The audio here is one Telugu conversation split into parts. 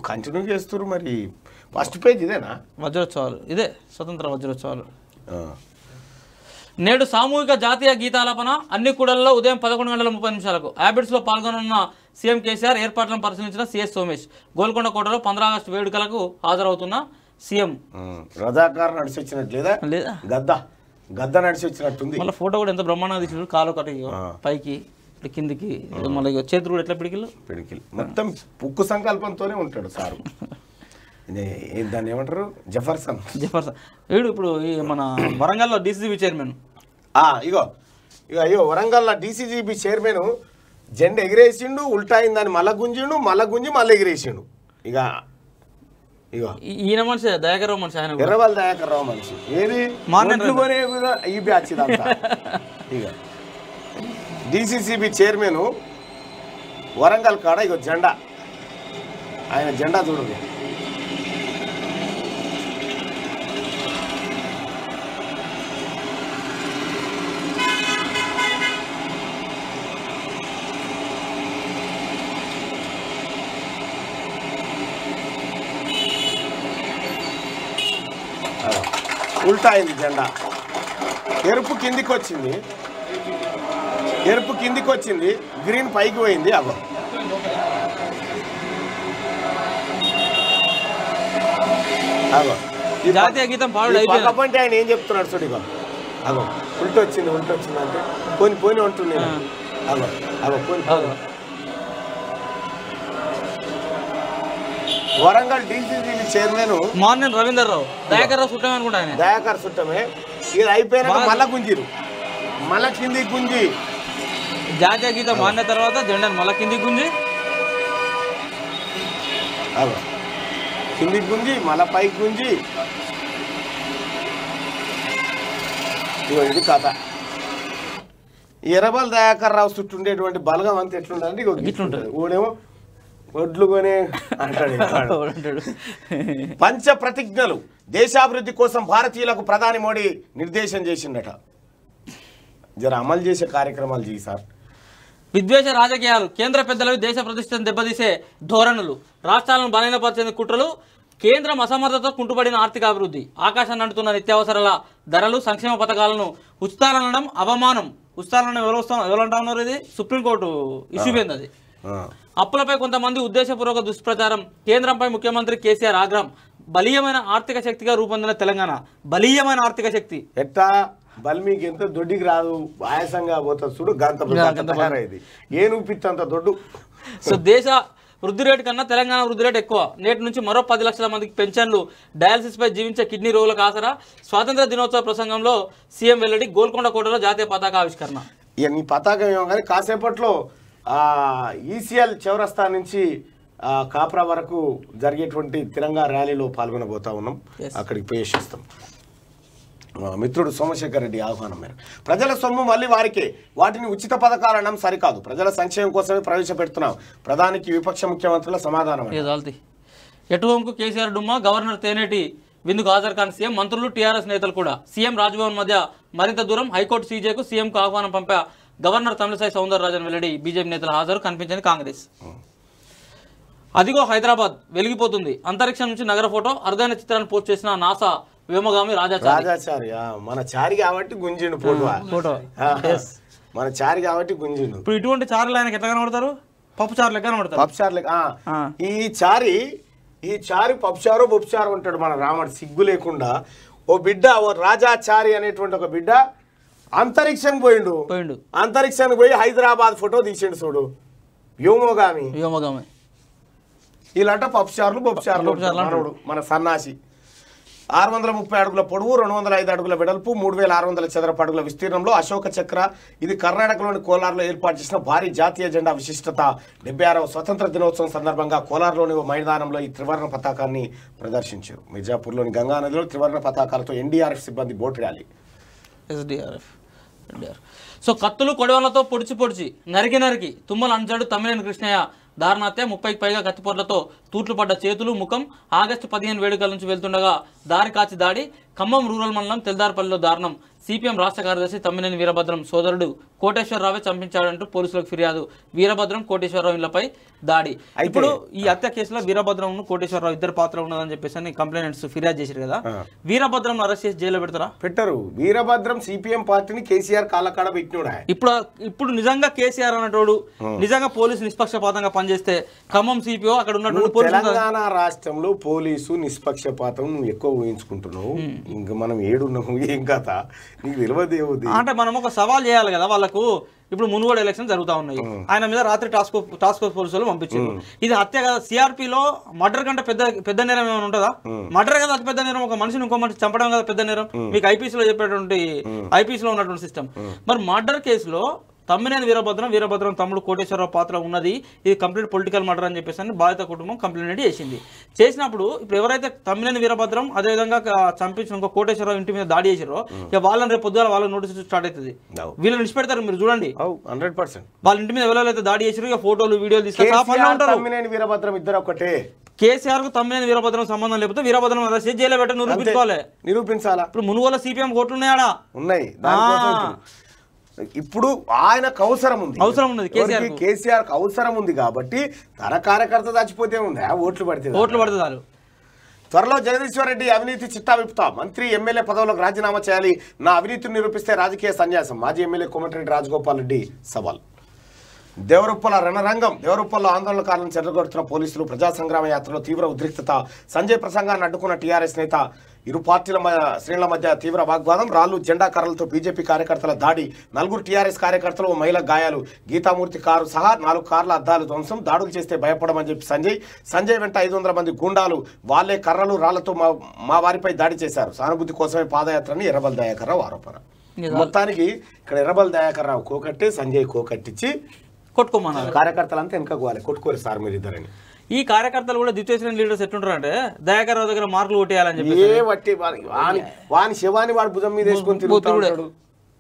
కంటిన్యూ చేస్తారు మరి ఫస్ట్ పేజ్ ఇదేనా వజ్రోత్సవాలు ఇదే స్వతంత్ర వజ్రోత్సవాలు ఆ. నేడు సామూహిక జాతీయ గీతాలాపన అన్ని కూడల్లో ఉదయం పదకొండు గంటల ముప్పై నిమిషాలకు హ్యాబిట్స్లో పాల్గొనున్న సీఎం కేసీఆర్ ఏర్పాట్లను పరిశీలించిన సీఎస్ సోమేష్ గోల్కొండ కోటలో పంద్రా ఆగస్టు వేడుకలకు హాజరవుతున్న సీఎం ఉమ్. రజాకార్ నడిచి వచ్చినట్టు లేదా లేదా గద్ద గద్ద నడిచి వచ్చినట్టుంది మళ్ళీ ఫోటో కూడా ఎంత బ్రహ్మాండంగా తీసినాడు కాలు ఒకటి ఇగో పైకి ఇటు కిందికి ఇగో మళ్ళీ ఇగో చేతులు కూడా ఎట్లా పిడికిళ్ళు పిడికిల్ మొత్తం ఉక్కు సంకల్పంతోనే ఉంటాడు సారు ఇది ఏ- దాన్ని ఏమంటారు జఫర్సన్ జఫర్సన్ వీడు ఇప్పుడు ఈ మన వరంగల్లో డీసీబీ చైర్మన్ ఆ, ఇగో ఇగో అయ్యో వరంగల్ డీసీజీబీ చైర్మన్ జెండా ఎగిరేసిండు ఉల్టా అయిందని మళ్ళా గుంజిండు మళ్ళా గుంజి మళ్ళీ ఎగిరేసిండు ఇక ఇగో ఈ- ఈయన మనిషి దయాకరావు మనిషి ఆయన కూడా. ఎర్రవల్ దయాకర్ రావు మనిషి ఏది మార్నింగ్ ఒడ్లు కొనే కూడా ఈ బ్యాచ్ ఇదంతా ఇక డిసిసిబి చైర్మన్ వరంగల్ కాడ ఇగో జెండా ఆయన జెండా చూడండి అలా. ఉల్టా అయింది జెండా ఎరుపు కిందికి వచ్చింది ఎరుపు కిందికి వచ్చింది గ్రీన్ పైకి పోయింది అగో అగో ఈ జాతీయ గీతం పాడు ఈ అయిపోయింది పక్క పంటే ఆయన ఏం చెప్తున్నాడు చూడు ఇగో అగో ఉల్ట వచ్చింది ఉల్ట వచ్చింది అంటే పోని పోని ఉంటుంది అగో అగో పోని పోని. Warangal DCC chairman morning Ravinder Rao Dayakarrao చుట్టాం అనుకుంటా ఆయన దయాకర్ చుట్టమే ఇది అయిపోయినాక మళ్ళా గుంజిరు మళ్ళా కింది గుంజి జాతీయ గీతం మారిన తర్వాత జెండాను మళ్ళా కిందికి గుంజి అగో కింది గుంజి మళ్ళా పైకి గుంజి ఇగో ఇది కథ ఎర్రబల్ దయాకర్ రావు చుట్టూ ఉండేటువంటి బలగం అంతా ఎట్లుందంటే ఇగో ఇట్లుంటది. ఊడేమో ఒడ్లు కొని అంటాడు ఇంకోడు. అంటాడు పంచ ప్రతిజ్ఞలు దేశాభివృద్ధి కోసం భారతీయులకు ప్రధాని మోడీ నిర్దేశం చేసిండట జర అమలు చేసే కార్యక్రమాలు చేయి సార్ విద్వేష రాజకీయాలు కేంద్ర పెద్దలవి దేశ ప్రతిష్టను దెబ్బతీసే ధోరణులు రాష్ట్రాలను బలహీనపరిచేందుకు కుట్రలు కేంద్రం అసమర్థతతో కుంటుపడిన ఆర్థిక అభివృద్ధి ఆకాశాన్ని అంటున్న నిత్యావసరాల ధరలు సంక్షేమ పథకాలను ఉచితాలనడం అవమానం ఉచితాలను ఎవరు వస్తాం ఎవరు అంటా ఉన్నారు ఇది సుప్రీంకోర్టు ఇష్యూ పోయింది అది ఆ. అప్పులపై కొంతమంది ఉద్దేశపూర్వక దుష్ప్రచారం కేంద్రంపై ముఖ్యమంత్రి కేసీఆర్ ఆగ్రహం బలీయమైన ఆర్థిక శక్తిగా రూపొందిన తెలంగాణ బలీయమైన ఆర్థిక శక్తి ఎట్టా బల్మీకి ఎంత దొడ్డికి రాదు ఆయాసంగా పోతుంది చూడు గంత గంత తయారైంది ఏ అంత దొడ్డు సో దేశ వృద్ధి రేటు కన్నా తెలంగాణ వృద్ధి రేటు ఎక్కువ నేటి నుంచి మరో పది లక్షల మందికి పెన్షన్లు డయాలసిస్ పై జీవించే కిడ్నీ రోగులకు ఆసరా స్వాతంత్ర దినోత్సవ ప్రసంగంలో సీఎం వెల్లడి గోల్కొండ కోటలో జాతీయ పతాక ఆవిష్కరణ ఇక నీ పతాకం ఏమో కానీ కాసేపట్లో ఈసీఎల్ చౌరస్తా నుంచి ఆ, కాప్రా వరకు జరిగేటువంటి తిరంగా ర్యాలీలో పాల్గొనబోతా ఉన్నాం Yes. అక్కడికి పేషిస్తాం ఆ, మిత్రుడు సోమశేఖర్ రెడ్డి ఆహ్వానం మేర ప్రజల సొమ్ము మళ్ళీ వారికే వాటిని ఉచిత పథకాలనడం సరికాదు ప్రజల సంక్షేమం కోసమే ప్రవేశపెడుతున్నాం ప్రధానికి విపక్ష ముఖ్యమంత్రుల సమాధానం ఏ జాల్తి ఎటు హోంకు కేసీఆర్ డుమ్మా గవర్నర్ తేనేటి విందుకు హాజరు కాని సీఎం మంత్రులు టీఆర్ఎస్ నేతలు కూడా సీఎం రాజ్భవన్ మధ్య మరింత దూరం హైకోర్టు సీజేకు సీఎంకు ఆహ్వానం పంపా గవర్నర్ తమిళసాయి సౌందరరాజన్ వెల్లడి బీజేపీ నేతల హాజరు కనిపించింది కాంగ్రెస్ అదిగో హైదరాబాద్ వెలిగిపోతుంది అంతరిక్షం నుంచి నగర ఫోటో అరుదైన చిత్రాన్ని పోస్ట్ చేసిన నాసా వ్యోమగామి రాజాచారి రాజాచారి ఆ, మన చారి కాబట్టి గుంజిండు ఫోటో ఫోటో ఆ, మన చారి కాబట్టి గుంజిండు ఇప్పుడు ఇటువంటి చారులు ఆయనకి ఎట్లా కనబడతారు పప్పు చారులు ఎక్కడ కనబడతారు పప్చారు లెక్క ఆ, ఆ. ఈ చారి ఈ చారి పప్చారు బొప్చారు ఉంటాడు మన రాముడు సిగ్గు లేకుండా ఓ బిడ్డ ఓ రాజాచారి అనేటువంటి ఒక బిడ్డ అంతరిక్షానికి పోయిండు పోయిండు అంతరిక్షానికి పోయి హైదరాబాద్ ఫోటో తీసిండు చూడు వ్యోమోగామి వ్యోమగామి ఇలాంట పప్చారులు బొప్చారులు పప్పుచారులు అంటాడు. మనవడు మన సన్నాసి ఆరు వందల ముప్పై అడుగుల పొడవు రెండు వందల ఐదు అడుగుల వెడల్పు మూడు వేల ఆరు వందల చదరపు అడుగుల విస్తీర్ణంలో అశోక చక్ర ఇది కర్ణాటకలోని కోలార్లో ఏర్పాటు చేసిన భారీ జాతీయ జెండా విశిష్టత డెబ్బై ఆరవ స్వతంత్ర దినోత్సవం సందర్భంగా కోలార్లోని ఓ మైదానంలో ఈ త్రివర్ణ పతాకాన్ని ప్రదర్శించారు మిర్జాపూర్లోని గంగా నదిలో త్రివర్ణ పతాకాలతో ఎన్డీఆర్ఎఫ్ సిబ్బంది బోటు ర్యాలీ ఎస్డిఆర్ఎఫ్ ఎన్డీఆర్ సో కత్తులు కొడవలతో పొడిచి పొడిచి నరికి నరికి తుమ్మల అంచాడు తమ్మినేని కృష్ణయ్య దారుణాత్య ముప్పైకి పైగా కత్తిపోట్లతో తూట్లు పడ్డ చేతులు ముఖం ఆగస్టు పదిహేను వేడుకల నుంచి వెళ్తుండగా దారి కాచి దాడి ఖమ్మం రూరల్ మండలం తెల్దార్పల్లిలో దారుణం సిపిఎం రాష్ట్ర కార్యదర్శి తమ్మినేని వీరభద్రం సోదరుడు కోటేశ్వరరావే చంపించాడంటూ పోలీసులకు ఫిర్యాదు వీరభద్రం కోటేశ్వరరావు ఇళ్లపై దాడి ఇప్పుడు ఈ హత్య కేసులో వీరభద్రం కోటేశ్వరరావు ఇద్దరు పాత్ర ఉన్నదని చెప్పేసి అని కంప్లైంట్స్ ఫిర్యాదు చేశారు కదా వీరభద్రం అరెస్ట్ చేసి జైల్లో పెడతారా పెట్టరు వీరభద్రం సిపిఎం పార్టీని కేసీఆర్ కాళ్ళకాడ పెట్టినోడా ఇప్పుడు ఇప్పుడు నిజంగా కేసీఆర్ అన్నటోడు నిజంగా పోలీసు నిష్పక్షపాతంగా పనిచేస్తే ఖమ్మం సిపిఓ అక్కడ ఉన్నటువంటి నువ్వు పోలీసు తెలంగాణ రాష్ట్రంలో పోలీసు నిష్పక్షపాతం నువ్వు ఎక్కువ ఊహించుకుంటున్నావు ఇంకా మనం ఏడున్నాము ఏం కథ నీకు తెలియదు ఏముంది అంటే మనం ఒక సవాల్ చేయాలి కదా వాళ్ళకు ఇప్పుడు మునుగోడు ఎలక్షన్ జరుగుతా ఉన్నాయి ఆయన మీద రాత్రి టాస్క్ టాస్క్ ఫోర్స్ పోలీసులు పంపించారు ఇది హత్య కదా సిఆర్పిలో మర్డర్ కంటే పెద్ద పెద్ద నేరం ఏమైనా ఉంటుందా మర్డర్ కదా అతి పెద్ద నేరం ఒక మనిషిని ఇంకో మనిషి చంపడం కదా పెద్ద నేరం మీకు ఐపీసీ లో చెప్పేటువంటి ఐపీసీ లో ఉన్నటువంటి సిస్టమ్ మరి మర్డర్ కేసులో తమ్మినేని వీరభద్రం వీరభద్రం తమ్ముడు కోటేశ్వరరావు పాత్ర ఉన్నది ఇది కంప్లీట్ పొలిటికల్ మర్డర్ అని చెప్పేసి అని బాధిత కుటుంబం కంప్లైంట్ చేసింది చేసినప్పుడు ఇప్పుడు ఎవరైతే తమ్మినేని వీరభద్రం అదేవిధంగా క- చంపించిన ఇంకో కోటేశ్వరరావు ఇంటి మీద దాడి చేసారో ఇక వాళ్ళని రేపు పొద్దున వాళ్ళకి నోటీస్ స్టార్ట్ అవుతుంది అవు. వీళ్ళని విడిచిపెడతారు మీరు చూడండి హండ్రెడ్ పర్సెంట్ వాళ్ళ ఇంటి మీద ఎవరైతే దాడి చేసారో ఇక ఫోటోలు వీడియోలు తీసుకొని ఆ పనిలో ఉంటారు తమ్మినేని వీరభద్రం ఇద్దరు ఒకటే కేసీఆర్ కు తమ్మినేని వీరభద్రం సంబంధం లేకపోతే వీరభద్రం అరెస్ట్ చేసి జైల్లో పెట్ట నిరూపించుకోవాలి నిరూపించాలా ఇప్పుడు మునుగోల సిపిఎం కోట్లు ఉన్నాయాడా ఉన్నాయి దానికోసం ఇప్పుడు- ఇప్పుడు ఆయనకు అవసరం ఉంది అవసరం ఉన్నది కేసీఆర్ కు. కేసీఆర్ కు అవసరం ఉంది కాబట్టి తన కార్యకర్త చచ్చిపోతే ఉంది ఆ ఓట్లు పడితే ఓట్లు పడుతుంది చాలు త్వరలో జగదీశ్వర్ రెడ్డి అవినీతి చిట్టా విప్పుతా మంత్రి ఎమ్మెల్యే పదవులకు రాజీనామా చేయాలి నా అవినీతిని నిరూపిస్తే రాజకీయ సన్యాసం మాజీ ఎమ్మెల్యే కోమటిరెడ్డి రాజగోపాల్ రెడ్డి సవాల్ దేవరుప్పల రణరంగం దేవరుప్పల్లో ఆందోళనకారులను చెరగొడుతున్న పోలీసులు ప్రజా సంగ్రామ యాత్రలో తీవ్ర ఉద్రిక్తత సంజయ్ ప్రసంగాన్ని అడ్డుకున్న టీఆర్ఎస్ నేత ఇరు పార్టీల మ- శ్రేణుల మధ్య తీవ్ర వాగ్వాదం రాళ్లు జెండా కర్రలతో బీజేపీ కార్యకర్తల దాడి నలుగురు టీఆర్ఎస్ కార్యకర్తలు ఓ మహిళ గాయాలు గీతామూర్తి కారు సహా నాలుగు కార్ల అద్దాలు ధ్వంసం దాడులు చేస్తే భయపడమని చెప్పి సంజయ్ సంజయ్ వెంట ఐదు వందల మంది గూండాలు వాళ్లే కర్రలు రాళ్లతో మా మా వారిపై దాడి చేశారు సానుభూతి కోసమే పాదయాత్రని ఎర్రబల్ దయాకర్రావు ఆరోపణ మొత్తానికి ఇక్కడ ఎర్రబల్ దయాకర్రావు కోకట్టి సంజయ్ కోకట్టించి కొట్టుకోమన్నారు కార్యకర్తలంతా వెనకపోవాలి కొట్టుకోరు సార్ మీరు ఇద్దరని ఈ కార్యకర్తలు కూడా ద్వితీయ శ్రేణి లీడర్స్ ఎట్లుంటారు అంటే దయాకర్ రావు దగ్గర మార్కులు కొట్టేయాలని చెప్పి ఏ వట్టి వాని వాని వాని శవాన్ని వాడు భుజం మీద వేసుకొని తిరుగుతూ బొత్తుడే. ఉంటాడు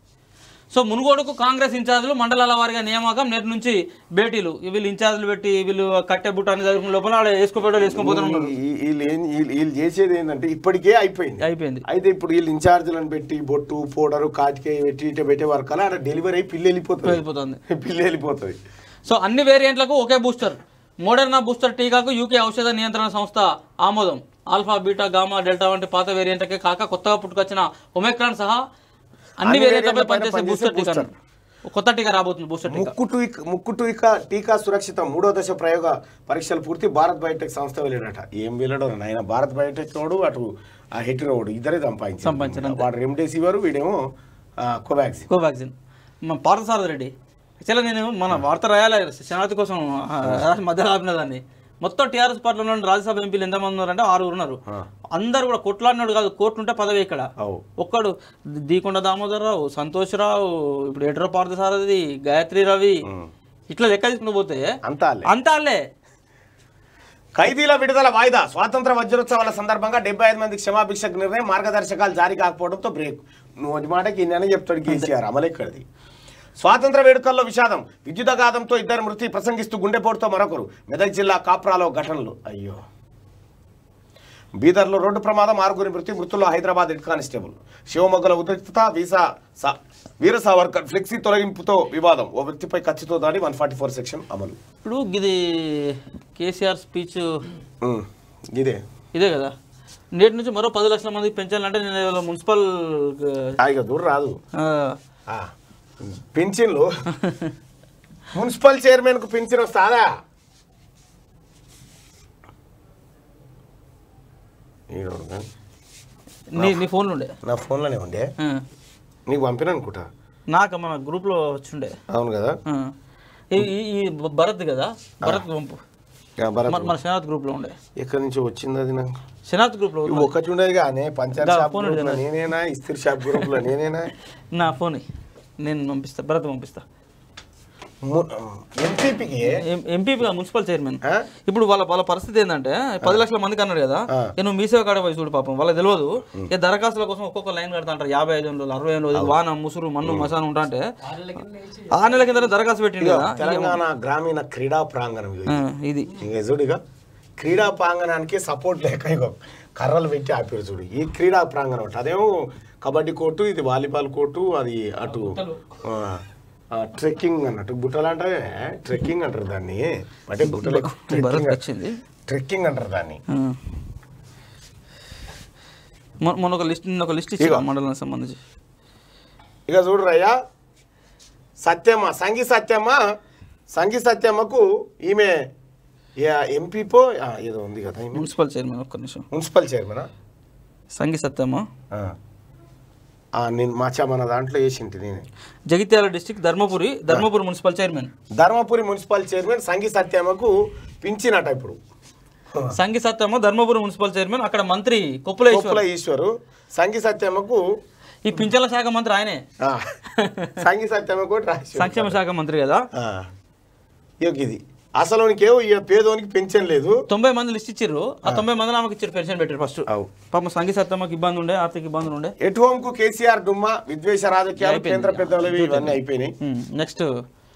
సో మునుగోడుకు కాంగ్రెస్ ఇన్ఛార్జీలు మండలాల వారిగా నియామకం నేటి నుంచి భేటీలు వీళ్ళు ఇన్ఛార్జీలు పెట్టి వీళ్ళు కట్టె బుట్టాన్ని చదువుకున్న లోపల ఆడ వేసుకోపోవడం వేసుకుపోతున్నారు ఈ- వీళ్ళు ఏం- వీళ్ళు వీళ్ళు చేసేది ఏంటంటే ఇప్పటికే అయిపోయింది అయిపోయింది అయితే ఇప్పుడు వీళ్ళు ఇన్ఛార్జీలను పెట్టి బొట్టు పౌడరు కాటికాయ పెట్టి ఇట పెట్టే వరకు అలా ఆడ డెలివరీ అయి పిల్లి వెళ్ళిపోతుంది వెళ్ళిపోతుంది పిల్లి వెళ్ళిపోతుంది సో అన్ని వేరియంట్లకు ఒకే బూస్టర్ మోడర్నా బూస్టర్ టీకాకు యూకే ఔషధ నియంత్రణ సంస్థ ఆమోదం ఆల్ఫా బీటా గామా డెల్టా వంటి పాత వేరియంట్లకే కాక కొత్తగా పుట్టుకొచ్చిన ఒమెక్రాన్ సహా అన్ని అన్ని వేరియంట్లపై వేరియంట్లపై పనిచేసే పనిచేసే బూస్టర్ టీకా బూస్టర్. కొత్త టీకా రాబోతుంది బూస్టర్ టీకా ముక్కు టీకా ముక్కు టీకా టీకా సురక్షితం మూడో దశ ప్రయోగ పరీక్షలు పూర్తి భారత్ బయోటెక్ సంస్థ వెళ్ళాడట ఏం వెళ్ళాడో ఆయన భారత్ బయోటెక్ నోడు అటు ఆ హెట్టినోడు ఇద్దరే సంపాదించారు సంపాదించారు అంతే. వాడు రెమ్డెసివిర్ వీడేమో ఆ, కోవాక్సిన్ కోవాక్సిన్ మన పార్థసారథి రెడ్డి యాక్చువల్గా నేను మన వార్త రాయాలి శనార్థి కోసం ఆ, మధ్యలో ఆపిన దాన్ని మొత్తం టీఆర్ఎస్ పార్టీలో ఉన్న రాజ్యసభ ఎంపీలు ఎంతమంది ఉన్నారంటే ఆరుగురు ఉన్నారు అందరు కూడా కొట్లాడినాడు కాదు కోర్టు ఉంటే పదవి ఇక్కడ అవు ఒక్కడు దీకొండ దామోదరరావు సంతోష్ రావు ఇప్పుడు ఎడ్ర పార్థసారథి గాయత్రి రవి ఇట్లా లెక్క తీసుకుని పోతే అంతా అల్లే. అంతాలే ఖైదీల విడుదల వాయిదా స్వాతంత్ర వజ్రోత్సవాల సందర్భంగా డెబ్బై ఐదు మంది క్షమాభిక్షకు నిర్ణయం మార్గదర్శకాలు జారీ కాకపోవడంతో బ్రేక్ నువ్వు ఒకటి మాటకి ఇన్ని చెప్తాడు కేసీఆర్ అమలెక్కడిది స్వాతంత్ర వేడుకల్లో విషాదం విద్యుదఘాతంతో ఇద్దరు మృతి ప్రసంగిస్తూ గుండెపోటుతో మరొకరు మెదక్ జిల్లా కాప్రాలో ఘటనలు అయ్యో బీదర్లో రోడ్డు ప్రమాదం ఆరుగురి మృతి మృతుల్లో హైదరాబాద్ హెడ్ కానిస్టేబుల్ శివమొగ్గల ఉద్రిక్తత వీసా సా వీర సావర్కర్ ఫ్లెక్సీ తొలగింపుతో వివాదం ఓ వ్యక్తిపై కత్తితో దాడి వన్ ఫార్టీ ఫోర్ సెక్షన్ అమలు ఇప్పుడు ఇది కేసీఆర్ స్పీచ్ ఉమ్, ఇదే ఇదే కదా నేటి నుంచి మరో పది లక్షల మందికి పెంచాలంటే నేను ఏదో మున్సిపల్ హాయిగా దూరం రాదు ఆ, ఆ, పింఛన్లు మున్సిపల్ చైర్మన్ కు పింఛన్ వస్తాదా ఈడోడు కానీ. నీ నీ ఫోన్లో ఉండే నా ఫోన్లోనే ఉండే ఆ. నీకు పంపిన అనుకుంటా నాకు మన గ్రూప్లో వచ్చిండే అవును కదా ఆ. ఈ ఈ- ఈ భరత్ కదా భరత్ పంపు ఆ, భరత్ మన మన శనాథ్ గ్రూప్లో ఉండే ఎక్కడి నుంచి వచ్చింది అది నాకు శనాథ్ గ్రూప్లో ఇవి ఒక్కటి ఉండేది కానీ పంచాయత్ దా, షాప్ ఫోన్ గ్రూప్లో ఇవ్వండి. నేనేనా ఇస్త్రీ షాప్ గ్రూప్లో నేనేనా నా ఫోన్ ఇ. నేను పంపిస్తా భరత్ పంపిస్తా ఎంపీపీకి ఎంపీపీ మున్సిపల్ చైర్మన్ ఇప్పుడు వాళ్ళ వాళ్ళ పరిస్థితి ఏంటంటే పది లక్షల మందికి అన్నాడు కదా ఆ. ఇక నువ్వు మీ సేవ కాడ పోయి చూడు పాపం వాళ్ళకి తెలియదు ఇక దరఖాస్తుల కోసం ఒక్కొక్క లైన్ కడతా అంటారు యాభై ఐదు వందలు అరవై ఐదు వందలు వాన ముసురు మన్ను మసాన్ ఉంటా అంటే ఆ నెల కింద దరఖాస్తు పెట్టిండు కదా తెలంగాణ గ్రామీణ క్రీడా ప్రాంగణం ఇది ఆ, ఇది ఇంకా చూడుగా క్రీడా ప్రాంగణానికి సపోర్ట్ లేక ఇగో కర్రలు పెట్టి ఆపారు చూడు ఈ క్రీడా ప్రాంగణం అంటే అదేమో కబడ్డీ కోర్టు ఇది వాలీబాల్ కోర్టు అది అటు ఆ, ఆ, ట్రెక్కింగ్ అన్నట్టు బుట్టలు అంటే ట్రెక్కింగ్ అంటారు దాన్ని అంటే బుట్టలు భరత్ ట్రెక్కింగ్ వచ్చింది ట్రెక్కింగ్ అంటారు దాన్ని ఆ. మొ- మొన్న ఒక లిస్ట్ నిన్న ఒక లిస్ట్ ఇచ్చారు ఇగో. మండలానికి సంబంధించి ఇక చూడరయ్యా సత్యమ్మ సంగి సత్యమ్మ సంగి సత్యమ్మకు ఈమె ఎంపీపో ఏదో ఉంది కదా ఈమె మున్సిపల్ చైర్మన్ ఒక్క నిమిషం మున్సిపల్ చైర్మనా సంగి సత్యమ్మ ఆ. ఆ, నేను మాచా మన దాంట్లో వేసింటి నేను Jagtial district Dharmapuri Dharmapuri municipal chairman Dharmapuri municipal chairman Sangi సత్యమ్మకు పించినట ఇప్పుడు సంగి సత్యమ్మ ధర్మపురి మున్సిపల్ చైర్మన్ అక్కడ మంత్రి కొప్పుల ఈశ్వర్ కొప్పుల ఈశ్వరు సంగి సత్యమ్మకు ఈ పింఛన్ల శాఖ మంత్రి ఆయనే ఆ, సంగి సత్యమ్మకు రాసి సంక్షేమ శాఖ మంత్రి కదా ఆ. ఇగో ఇది అసలునికేమో ఈ పేదోనికి పెన్షన్ లేదు తొంభై మంది లిస్ట్ ఇచ్చిర్రు ఆ తొంభై మంది ఆమెకి ఇచ్చారు పెన్షన్ పెట్టారు ఫస్ట్ అవు పాపం సంగి సత్యమ్మకి ఇబ్బంది ఉండే ఆర్థిక ఇబ్బందులు ఉండే ఎటు హోమ్ కు కేసీఆర్ డుమ్మా విద్వేష రాజకీయాలు కేంద్ర పెద్దలవి ఇవన్నీ అయిపోయినాయి నెక్స్ట్